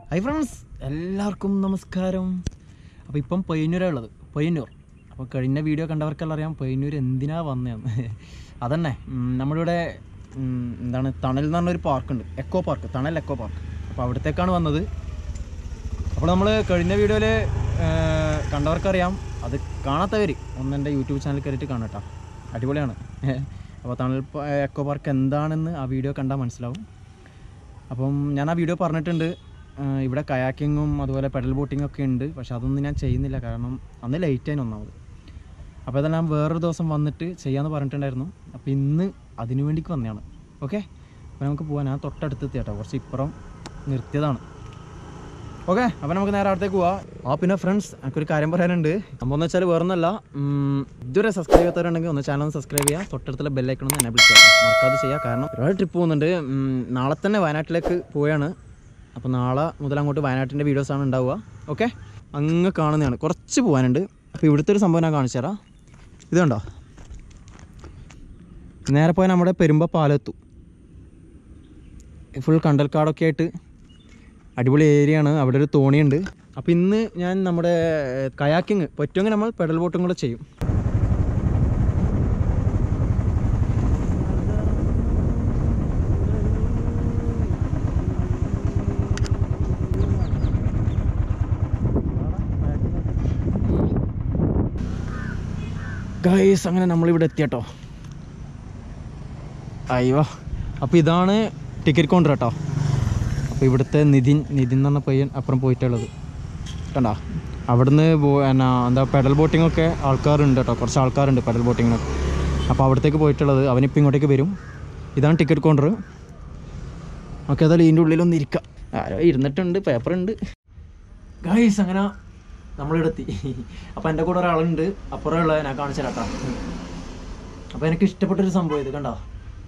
Hi friends എല്ലാവർക്കും നമസ്കാരം അപ്പോൾ ഇപ്പം പയ്യന്നൂരാണ് ഉള്ളത് പയ്യന്നൂർ അപ്പോൾ കഴിഞ്ഞ വീഡിയോ കണ്ടവർക്കെല്ലാം അറിയാം പയ്യന്നൂർ എന്തിനാ വന്നതെന്ന് അതന്നെ ഉം, നമ്മളിവിടെ ഉം, എന്താണ് തണൽ എന്ന് പറഞ്ഞൊരു പാർക്കുണ്ട് eco park Thanal eco park അപ്പോൾ അവിടത്തേക്കാണ് വന്നത് അപ്പോൾ നമ്മൾ കഴിഞ്ഞ വീഡിയോയിൽ കണ്ടവർക്കറിയാം അത് കാണാത്തവർ ഒന്ന് എൻ്റെ യൂട്യൂബ് ചാനൽ കയറിയിട്ട് കാണട്ടോ അടിപൊളിയാണ് അപ്പോൾ തണൽ പ- എക്കോ പാർക്ക് എന്താണെന്ന് ആ വീഡിയോ കണ്ടാൽ മനസ്സിലാവും അപ്പം ഞാൻ ആ വീഡിയോ പറഞ്ഞിട്ടുണ്ട് ആ, ഇവിടെ കയാക്കിങ്ങും അതുപോലെ പെഡൽ ബോട്ടിങ്ങും ഒക്കെ ഉണ്ട് പക്ഷെ അതൊന്നും ഞാൻ ചെയ്യുന്നില്ല കാരണം അന്ന് ലേറ്റ് ആയി ഒന്നാമത് അപ്പോൾ അതെല്ലാം വേറൊരു ദിവസം വന്നിട്ട് ചെയ്യാമെന്ന് പറഞ്ഞിട്ടുണ്ടായിരുന്നു അപ്പോൾ ഇന്ന് അതിനു വേണ്ടിക്ക് വന്നതാണ് ഓക്കെ അപ്പോൾ നമുക്ക് പോകാൻ ഞാൻ തൊട്ടടുത്ത് കേട്ടോ കുറച്ച് ഇപ്പുറം നിർത്തിയതാണ് ഓക്കെ അപ്പോൾ നമുക്ക് നേരെ അടുത്തേക്ക് പോവാം ആ പിന്നെ ഫ്രണ്ട്സ് എനിക്കൊരു കാര്യം പറയാനുണ്ട് സംഭവം എന്ന് വെച്ചാൽ വേറൊന്നല്ല ഉം, ഇതുവരെ സബ്സ്ക്രൈബ് ചെയ്യാത്തവരുണ്ടെങ്കിൽ ഒന്ന് ചാനൽ സബ്സ്ക്രൈബ് ചെയ്യുക തൊട്ടടുത്തുള്ള ബെല്ലൈക്കണം ഒന്ന് എനേബിൾ ചെയ്യുക മറക്കാതെ ചെയ്യുക കാരണം ഒരുപാട് ട്രിപ്പ് പോകുന്നുണ്ട് ഉം, നാളെ തന്നെ വയനാട്ടിലേക്ക് പോവുകയാണ് അപ്പോൾ നാളെ മുതൽ അങ്ങോട്ട് വയനാട്ടിൻ്റെ വീഡിയോസാണ് ഉണ്ടാവുക ഓക്കെ അങ്ങ് കാണുന്നതാണ് കുറച്ച് പോകാനുണ്ട് അപ്പോൾ ഇവിടുത്തെ ഒരു സംഭവം ഞാൻ കാണിച്ചു തരാം ഇത് കണ്ടോ നേരെ പോയാൽ നമ്മുടെ പെരുമ്പ പാലെത്തും ഫുൾ കണ്ടൽക്കാടൊക്കെ ആയിട്ട് അടിപൊളി ഏരിയ ആണ് അവിടെ ഒരു തോണിയുണ്ട് അപ്പോൾ ഇന്ന് ഞാൻ നമ്മുടെ കയാക്കിങ് പറ്റുമെങ്കിൽ നമ്മൾ പെഡൽ ബോട്ടും കൂടെ ചെയ്യും ഗൈസ് അങ്ങനെ നമ്മളിവിടെ എത്തിയട്ടോ അയ്യോ അപ്പോൾ ഇതാണ് ടിക്കറ്റ് കൗണ്ടർ കേട്ടോ അപ്പോൾ ഇവിടുത്തെ നിതിൻ നിതിൻ എന്ന് പറഞ്ഞ പയ്യൻ അപ്പുറം പോയിട്ടുള്ളത് കണ്ടോ അവിടുന്ന് പോ- എന്നാ എന്താ പെഡൽ ബോട്ടിങ്ങൊക്കെ ആൾക്കാരുണ്ട് കേട്ടോ കുറച്ച് ആൾക്കാരുണ്ട് പെഡൽ ബോട്ടിങ്ങിനൊക്കെ അപ്പോൾ അവിടത്തേക്ക് പോയിട്ടുള്ളത് അവനിപ്പോൾ ഇങ്ങോട്ടേക്ക് വരും ഇതാണ് ടിക്കറ്റ് കൗണ്ടർ ഓക്കെ അതായത് ഇതിൻ്റെ ഉള്ളിലൊന്ന് ഇരിക്കാം ആരോ ഇരുന്നിട്ടുണ്ട് പേപ്പറുണ്ട് ഗൈസ് അങ്ങനെ നമ്മളിവിടെ എത്തി അപ്പോൾ എൻ്റെ കൂടെ ഒരാളുണ്ട് അപ്പുറമുള്ള ഞാൻ കാണിച്ചു തരാം കേട്ടോ അപ്പോൾ എനിക്ക് ഇഷ്ടപ്പെട്ടൊരു സംഭവം ഇത് കണ്ടോ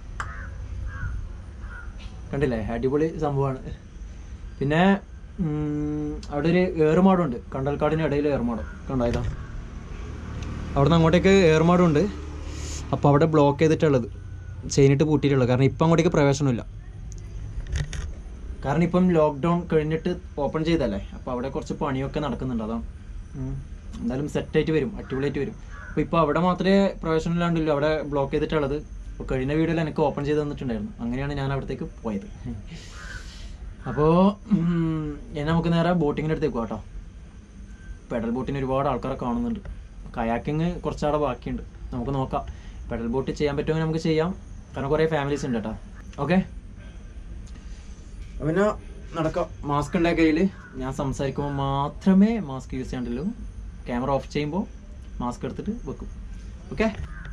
കണ്ടില്ലേ അടിപൊളി സംഭവമാണ് പിന്നെ ഉം, അവിടെ ഒരു ഏറുമാടുണ്ട് കണ്ടൽക്കാടിന് ഇടയിൽ ഏറുമാടം കണ്ടോ ഇതാ അവിടുന്ന് അങ്ങോട്ടേക്ക് ഏറുമാടുണ്ട് അപ്പോൾ അവിടെ ബ്ലോക്ക് ചെയ്തിട്ടുള്ളത് ചെയിനിട്ട് പൂട്ടിയിട്ടുള്ളത് കാരണം ഇപ്പം അങ്ങോട്ടേക്ക് പ്രവേശനമില്ല കാരണം ഇപ്പം ലോക്ക്ഡൗൺ കഴിഞ്ഞിട്ട് ഓപ്പൺ ചെയ്തല്ലേ അപ്പോൾ അവിടെ കുറച്ച് പണിയൊക്കെ നടക്കുന്നുണ്ട് അതാണ് ഉം. എന്തായാലും സെറ്റായിട്ട് വരും അടിപൊളിയായിട്ട് വരും അപ്പോൾ ഇപ്പോൾ അവിടെ മാത്രമേ പ്രവേശനം ഇല്ലാണ്ടുള്ളൂ അവിടെ ബ്ലോക്ക് ചെയ്തിട്ടുള്ളത് അപ്പോൾ കഴിഞ്ഞ വീഡിയോയിൽ എനിക്ക് ഓപ്പൺ ചെയ്ത് തന്നിട്ടുണ്ടായിരുന്നു അങ്ങനെയാണ് ഞാൻ അവിടത്തേക്ക് പോയത് അപ്പോൾ ഇനി നമുക്ക് നേരെ ബോട്ടിങ്ങിൻ്റെ അടുത്തേക്ക് പോകാം കേട്ടോ പെഡൽ ബോട്ടിന് ഒരുപാട് ആൾക്കാരെ കാണുന്നുണ്ട് കയാക്കിങ് കുറച്ചവിടെ ബാക്കിയുണ്ട് നമുക്ക് നോക്കാം പെഡൽ ബോട്ട് ചെയ്യാൻ പറ്റുമെങ്കിൽ നമുക്ക് ചെയ്യാം കാരണം കുറേ ഫാമിലീസ് ഉണ്ട് കേട്ടോ ഓക്കെ പിന്നെ നടക്കാം മാസ്ക് ഉണ്ടായ കയ്യിൽ ഞാൻ സംസാരിക്കുമ്പോൾ മാത്രമേ മാസ്ക് യൂസ് ചെയ്യാണ്ടുള്ളൂ ക്യാമറ ഓഫ് ചെയ്യുമ്പോൾ മാസ്ക് എടുത്തിട്ട് വെക്കും ഓക്കെ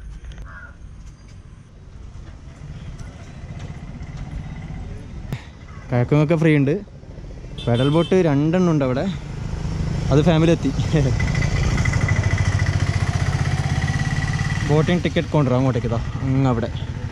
കയക്കമൊക്കെ ഫ്രീ ഉണ്ട് പെഡൽ ബോട്ട് രണ്ടെണ്ണം ഉണ്ട് അവിടെ അത് ഫാമിലി എത്തി ബോട്ടിങ് ടിക്കറ്റ് കൊണ്ടുവരാം അങ്ങോട്ടേക്ക് ഇതാ അങ്ങ് അവിടെ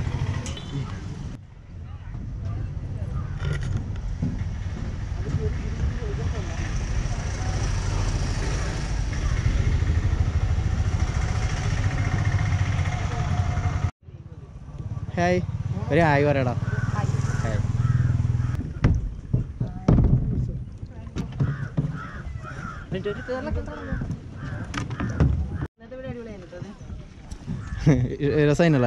ഹായ് ഒരു ഹായ് പറയടാ ഹായ് രസമായിനല്ലേ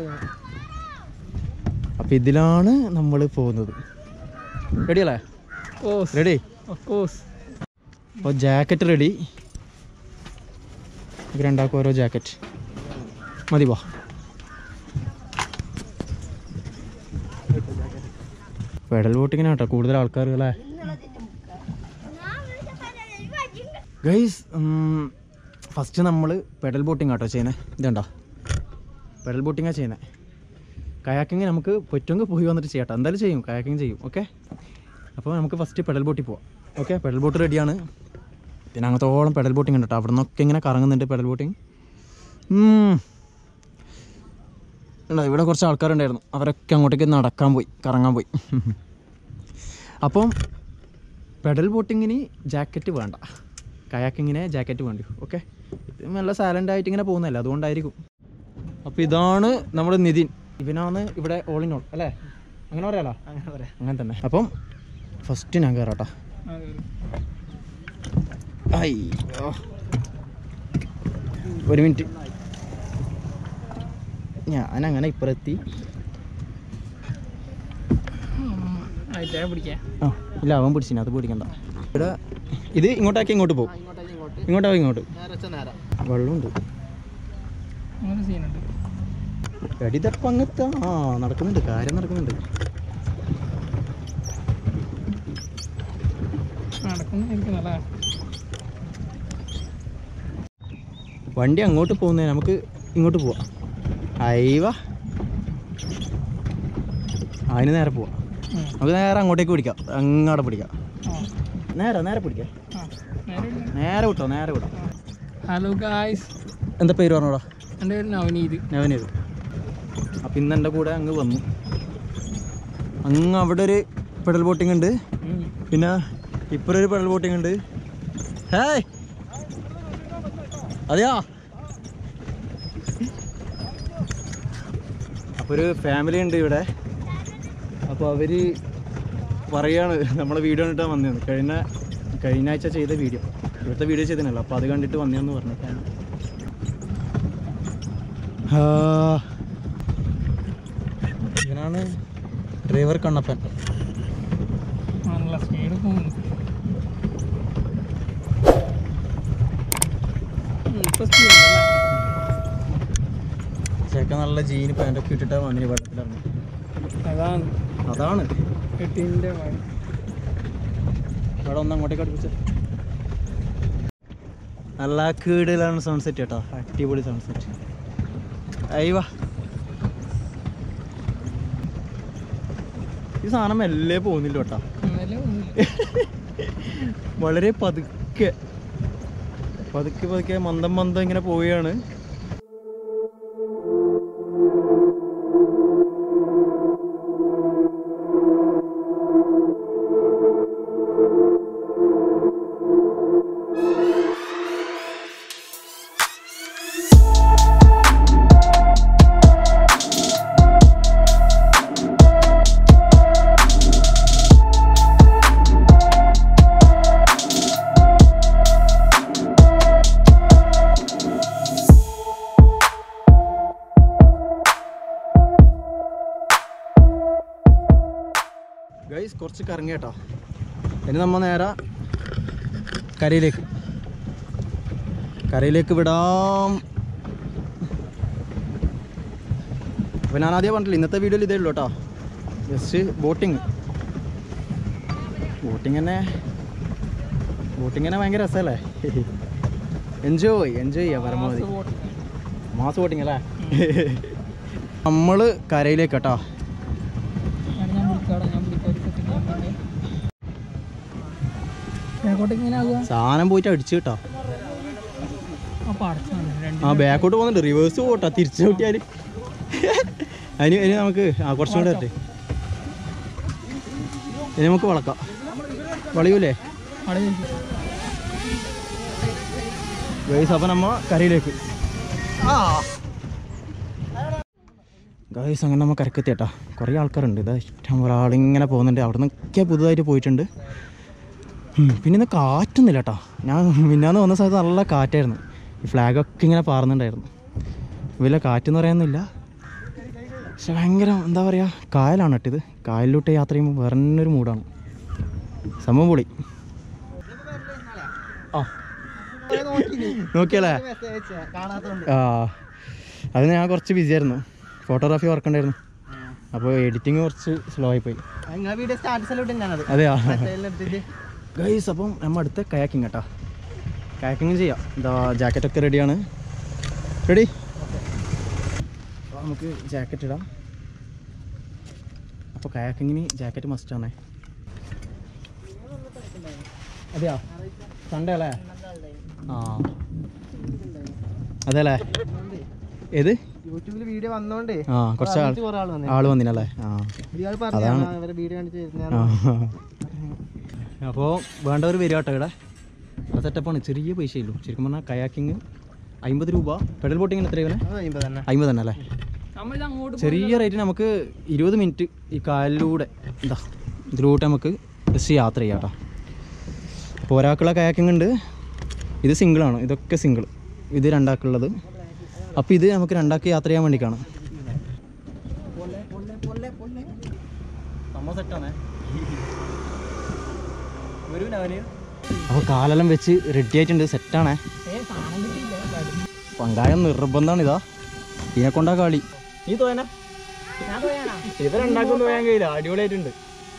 അപ്പം ഇതിലാണ് നമ്മൾ പോകുന്നത് റെഡി അല്ലേ റെഡി അപ്പോൾ ജാക്കറ്റ് റെഡി ഇത് രണ്ടാൾക്കും ഓരോ ജാക്കറ്റ് മതി വാ പെഡൽ ബോട്ടിങ്ങിനാ കേട്ടോ കൂടുതൽ ആൾക്കാർ അല്ലേ ഗൈസ് ഫസ്റ്റ് നമ്മൾ പെഡൽ ബോട്ടിങ് ആട്ടോ ചെയ്യുന്നത് ഇതുണ്ടോ പെഡൽ ബോട്ടിങ്ങാണ് ചെയ്യുന്നത് കയാക്കിങ് നമുക്ക് പറ്റുമെങ്കിൽ പോയി വന്നിട്ട് ചെയ്യാട്ടോ എന്തായാലും ചെയ്യും കയാക്കിങ് ചെയ്യും ഓക്കെ അപ്പോൾ നമുക്ക് ഫസ്റ്റ് പെഡൽ ബോട്ടിൽ പോവാം ഓക്കെ പെഡൽ ബോട്ട് റെഡിയാണ് പിന്നെ അങ്ങനത്തോളം പെഡൽ ബോട്ടിങ് ഉണ്ട് കേട്ടോ അവിടെ നിന്നൊക്കെ ഇങ്ങനെ കറങ്ങുന്നുണ്ട് പെഡൽ ബോട്ടിങ് ഉണ്ടോ ഇവിടെ കുറച്ച് ആൾക്കാരുണ്ടായിരുന്നു അവരൊക്കെ അങ്ങോട്ടേക്ക് നടക്കാൻ പോയി കറങ്ങാൻ പോയി അപ്പം പെഡൽ ബോട്ടിങ്ങിന് ജാക്കറ്റ് വേണ്ട കയാക്കിങ്ങിന് ജാക്കറ്റ് വേണ്ടി ഓക്കെ ഇത് നല്ല സൈലൻ്റ് ആയിട്ട് ഇങ്ങനെ പോകുന്നതല്ലേ അതുകൊണ്ടായിരിക്കും അപ്പോൾ ഇതാണ് നമ്മുടെ നിതിൻ ഇവനാണ് ഇവിടെ ഓൾ ഇൻ ഓൾ അല്ലേ അങ്ങനെ പറയാലോ അങ്ങനെ പറയാം അങ്ങനെ തന്നെ അപ്പം ഫസ്റ്റ് ഞാൻ കയറാട്ടോ അയ്യോ ഒരു മിനിറ്റ് ഞാൻ അങ്ങനെ ഇപ്പുറത്തി ആയിട്ടേ പിടിക്കാം ആ ഇല്ല അവൻ പിടിച്ചിന് അത് പിടിക്കണ്ട ഇവിടെ ഇത് ഇങ്ങോട്ടാക്കി ഇങ്ങോട്ട് പോകും ഇങ്ങോട്ടേക്ക് ഇങ്ങോട്ട് ഇങ്ങോട്ടാക്കി ഇങ്ങോട്ട് നേരെ വെച്ചാൽ നേരെ വെള്ളമുണ്ട് അങ്ങനെ സീനുണ്ട് എടി തപ്പം അങ്ങത്തെ ആ നടക്കുന്നുണ്ട് കാര്യം നടക്കുന്നുണ്ട് നടക്കുന്ന നല്ല വണ്ടി അങ്ങോട്ട് പോകുന്നേ നമുക്ക് ഇങ്ങോട്ട് പോവാം അയവ അതിന് നേരെ പോവാം നമുക്ക് നേരെ അങ്ങോട്ടേക്ക് പിടിക്കാം അങ്ങോട്ട് പിടിക്കാം നേരെ നേരെ പിടിക്കാം നേരെ വിട്ടോ നേരെ വിട്ടോ ഹലോ ഗായ്സ് എന്താ പേര് പറഞ്ഞോടാ എൻ്റെ പേര് നവനീത് നവനേത് അപ്പം ഇന്ന് എൻ്റെ കൂടെ അങ്ങ് വന്നു അങ്ങ് അവിടെ ഒരു പെഡൽ ബോട്ടിംഗ് ഉണ്ട് പിന്നെ ഇപ്പുറം ഒരു പെഡൽ ബോട്ടിംഗ് ഉണ്ട് ഹേയ് അതെയാ അപ്പോൾ ഒരു ഫാമിലി ഉണ്ട് ഇവിടെ അപ്പോൾ അവർ പറയാണ് നമ്മളെ വീഡിയോ കണ്ടിട്ടാണ് വന്നത് കഴിഞ്ഞ കഴിഞ്ഞ ആഴ്ച ചെയ്ത വീഡിയോ ഇവിടുത്തെ വീഡിയോ ചെയ്തിനല്ലോ അപ്പോൾ അത് കണ്ടിട്ട് വന്നതെന്ന് പറഞ്ഞു ആ. ഇവനാണ് ഡ്രൈവർ കണ്ണപ്പൻ നല്ല സ്പീഡ് പോകുന്നു ഇപ്പൊ സ്പീഡ് ഉണ്ടല്ലേ ചേക്ക നല്ല ജീന് പാൻറ്റൊക്കെ ഇട്ടിട്ടാണ് വന്നിന് വെള്ളത്തിലിറങ്ങി അതാണ് അതാണ് എട്ടിൻ്റെ ഇവിടെ ഒന്ന് അങ്ങോട്ടേക്ക് അടുപ്പിച്ച് നല്ല കീടിലാണ് സൺസെറ്റ് കേട്ടോ അടിപൊളി സൺസെറ്റ് അയ്യവാ ഈ സാധനം മെല്ലെ പോകുന്നില്ല കേട്ടോ വളരെ പതുക്കെ പതുക്കെ പതുക്കെ മന്ദം മന്ദം ഇങ്ങനെ പോവുകയാണ് ഗൈസ് കുറച്ച് കറങ്ങി കേട്ടോ ഇനി നമ്മ നേരെ കരയിലേക്ക് കരയിലേക്ക് വിടാം അപ്പോൾ ഞാൻ ആദ്യം പറഞ്ഞില്ല ഇന്നത്തെ വീഡിയോയിൽ ഇതേ ഉള്ളൂ കേട്ടോ ജസ്റ്റ് ബോട്ടിങ് ബോട്ടിങ് തന്നെ ബോട്ടിങ് തന്നെ ഭയങ്കര രസമല്ലേ എൻജോയ് എൻജോയ് ചെയ്യാം പരമാവധി മാസ് ബോട്ടിങ് അല്ലേ നമ്മൾ കരയിലേക്ക് കേട്ടോ ഞാൻ വിളിക്കാടാ ഞാൻ വിളിക്കാം ഒരു സെക്കൻഡ് ഞാൻ വേണ്ടേ ബാക്കോട്ടേക്ക് ഇങ്ങനെ ആകുക സാധനം പോയിട്ട് അടിച്ചു കേട്ടോ അപ്പോൾ അടച്ചാണ് രണ്ട് ആ ബാക്കോട്ട് പോകുന്നുണ്ട് റിവേഴ്സ് പോട്ടാ തിരിച്ചു കൂട്ടിയാൽ അതിന് ഇനി നമുക്ക് ആ കുറച്ചും കൂടെ വരട്ടെ ഇനി നമുക്ക് വളക്കാം വളയൂലേ അവിടെ ഗൈസ് അപ്പം നമ്മ കരയിലേക്ക് ഗൈസ് അങ്ങനെ നമ്മ കരക്കെത്തി കേട്ടോ കുറേ ആൾക്കാരുണ്ട് ഇതാ ഇഷ്ടം പോലെ ആളിങ്ങനെ പോകുന്നുണ്ട് അവിടെ നിന്നൊക്കെ പുതുതായിട്ട് പോയിട്ടുണ്ട് ഉം, പിന്നെ ഇന്ന് കാറ്റൊന്നുമില്ല കേട്ടോ ഞാൻ മിന്നാന്ന് വന്ന സമയത്ത് നല്ല കാറ്റായിരുന്നു ഈ ഫ്ലാഗൊക്കെ ഇങ്ങനെ പാറുന്നുണ്ടായിരുന്നു വലിയ കാറ്റെന്ന് പറയാനൊന്നുമില്ല പക്ഷെ ഭയങ്കര എന്താ പറയുക കായലാണ് കേട്ടോ ഇത് കായലിലോട്ട് യാത്ര ചെയ്യുമ്പോൾ വേറെ തന്നെ ഒരു മൂഡാണ് സംഭവം പൊളി ആ നോക്കിയല്ലേ ആ അതിന് ഞാൻ കുറച്ച് ബിസി ആയിരുന്നു ഫോട്ടോഗ്രാഫി വർക്ക് ഉണ്ടായിരുന്നു അപ്പോൾ എഡിറ്റിങ് കുറച്ച് സ്ലോ ആയിപ്പോയി വീഡിയോ സ്റ്റാറ്റസിലോട്ട് ഞാനത് അതെയാ എടുത്തിട്ട് ഗൈസ് അപ്പം നമ്മൾ അടുത്ത കയാക്കിങ് കേട്ടോ കയാക്കിങ് ചെയ്യാം എന്താ ജാക്കറ്റൊക്കെ റെഡിയാണ് റെഡി നമുക്ക് ജാക്കറ്റ് ഇടാം അപ്പോൾ കയാക്കിങ്ങിന് ജാക്കറ്റ് മസ്റ്റാണേ അതെയാ സൺഡേ അല്ലേ ആ അതെ അല്ലേ ഏത് യൂട്യൂബിൽ വീഡിയോ വന്നോണ്ടേ ആ കുറച്ച് ആൾ കുറെ ആൾ വന്നു ആള് വന്നിനല്ലേ ആ ഇയാൾ അതാണ്. പറഞ്ഞു അവരെ വീഡിയോ കണ്ടിട്ട് ഞാൻ അപ്പോൾ വേണ്ടവർ വരിക കേട്ടോ ഇവിടെ ആ സെറ്റപ്പാണ് ചെറിയ പൈസയുള്ളൂ ശരിക്കും പറഞ്ഞാൽ കയാക്കിങ് അമ്പത് രൂപ പെഡൽ ബോട്ടിങ്ങിന് എത്ര ഇവനെ അമ്പത് തന്നെ അമ്പത് തന്നെ അല്ലേ നമ്മളിത് അങ്ങോട്ട് ചെറിയ റേറ്റിന് നമുക്ക് ഇരുപത് മിനിറ്റ് ഈ കായലിലൂടെ എന്താ ഇതിലൂടെ നമുക്ക് ജസ്റ്റ് യാത്ര ചെയ്യാം കേട്ടോ അപ്പോൾ ഒരാൾക്കുള്ള കയാക്കിംഗ് ഉണ്ട് ഇത് സിംഗിളാണ് ഇതൊക്കെ സിംഗിൾ ഇത് രണ്ടാൾക്കുള്ളത് അപ്പോൾ ഇത് നമുക്ക് രണ്ടാൾക്ക് യാത്ര ചെയ്യാൻ വേണ്ടിക്കാണ് അപ്പോൾ കാലെല്ലാം വെച്ച് റെഡി ആയിട്ടുണ്ട് സെറ്റാണേ ഏ സാധനം കിട്ടിയില്ല പങ്കായം നിർബന്ധമാണ് ഇതാ ഇതിനെ കൊണ്ടാ കളി നീ തോയന ഞാൻ പോയാണോ ഇത് രണ്ടാക്കൊന്നും പോയാൻ കഴിയില്ല അടിപൊളിയായിട്ടുണ്ട്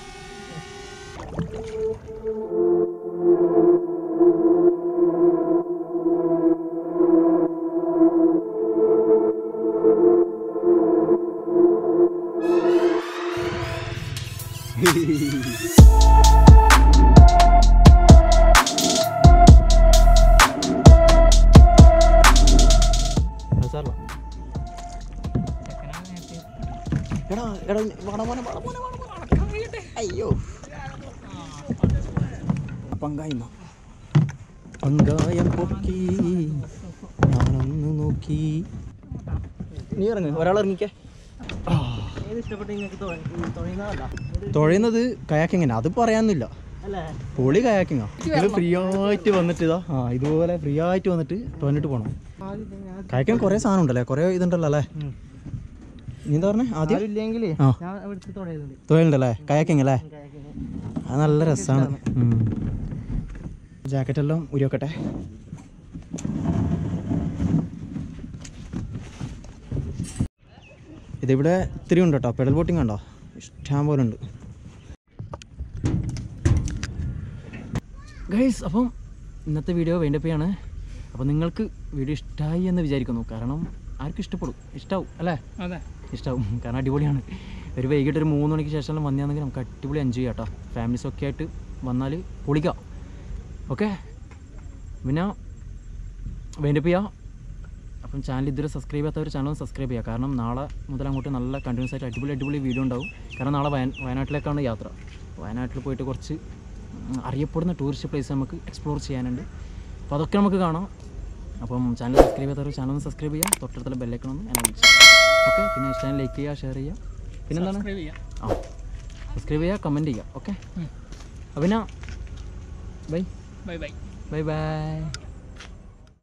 സാറല്ല ചെക്കനാണ് നേരത്തെ എടാ എടാ വാടാ മോനെ വാടാ മോനെ വാടാ മോനെ അടക്കാൻ കഴിയട്ടെ അയ്യോ പങ്കായ്മ പങ്കായം പൊക്കി ഞാനൊന്ന് നോക്കി നീ ഇറങ്ങ് ഒരാൾ ഇറങ്ങിക്കേ ഏത് ഇഷ്ടപ്പെട്ട് നിങ്ങൾക്ക് തുഴയുന്നതല്ല തുഴയുന്നത് കയാക്കിങ്ങനെ അത് പറയാനൊന്നുമില്ല അല്ലേ പൊളി കയാക്കിങ്ങാ ഇത് ഫ്രീ ആയിട്ട് വന്നിട്ട് ഇതാ ആ ഇതുപോലെ ഫ്രീ ആയിട്ട് വന്നിട്ട് തുഴഞ്ഞിട്ട് പോകണം കയാക്കാൻ കുറേ സാധനം ഉണ്ടല്ലേ കുറേ ഇതുണ്ടല്ലോ അല്ലേ നീ എന്താ പറഞ്ഞേ ആദ്യം ഇല്ലെങ്കിൽ ആ ഞാൻ ഇവിടുത്തെ തുഴയുന്നുണ്ട് തൊഴിലുണ്ടല്ലേ കയാക്കിങ് അല്ലേ അത് നല്ല രസമാണ് ജാക്കറ്റ് എല്ലാം ഉരിവെക്കട്ടെ ഇതിവിടെ ഇത്തിരി ഉണ്ട് കേട്ടോ പെഡൽ ബോട്ടിംഗ് ഉണ്ടോ ഇഷ്ടം പോലെ ഉണ്ട് ഗൈസ് അപ്പം ഇന്നത്തെ വീഡിയോ വേണ്ടപ്പോഴാണ് അപ്പോൾ നിങ്ങൾക്ക് വീഡിയോ ഇഷ്ടമായി എന്ന് വിചാരിക്കുന്നു കാരണം ആർക്കും ഇഷ്ടപ്പെടും ഇഷ്ടാവും അല്ലേ അതെ ഇഷ്ടമാവും കാരണം അടിപൊളിയാണ് ഒരു വൈകിട്ട് ഒരു മൂന്ന് മണിക്ക് ശേഷം വന്നാണെങ്കിൽ നമുക്ക് അടിപൊളി എൻജോയ് ചെയ്യാം കേട്ടോ ഫാമിലീസൊക്കെ ആയിട്ട് വന്നാൽ പൊളിക്കാം ഓക്കെ പിന്നെ വേണ്ടപ്പ് ചെയ്യാം അപ്പം ചാനൽ ഇതുവരെ സബ്സ്ക്രൈബ് ചെയ്യാത്തവർ ചാനൽ സബ്സ്ക്രൈബ് ചെയ്യുക കാരണം നാളെ മുതൽ അങ്ങോട്ട് നല്ല കണ്ടിന്യൂസ് ആയിട്ട് അടിപൊളി അടിപൊളി വീഡിയോ ഉണ്ടാവും കാരണം നാളെ വയൻ വയനാട്ടിലേക്കാണ് യാത്ര വയനാട്ടിൽ പോയിട്ട് കുറച്ച് ഉം, അറിയപ്പെടുന്ന ടൂറിസ്റ്റ് പ്ലേസ് നമുക്ക് എക്സ്പ്ലോർ ചെയ്യാനുണ്ട് അപ്പോൾ അതൊക്കെ നമുക്ക് കാണാം അപ്പം ചാനൽ സബ്സ്ക്രൈബ് ചെയ്യാത്തവർ ചാനൽ ഒന്ന് സബ്സ്ക്രൈബ് ചെയ്യുക തൊട്ടടുത്തുള്ള ബെല്ലൈക്കണം ഒന്ന് എനേബിൾ ചെയ്യുക ഓക്കെ പിന്നെ ഇഷ്ടം ലൈക്ക് ചെയ്യുക ഷെയർ ചെയ്യുക പിന്നെന്താണ് സബ്സ്ക്രൈബ് ചെയ്യാം ആ സബ്സ്ക്രൈബ് ചെയ്യുക കമൻറ്റ് ചെയ്യുക ഓക്കെ ഉം. അപ്പം പിന്നെ bye bye bye bye by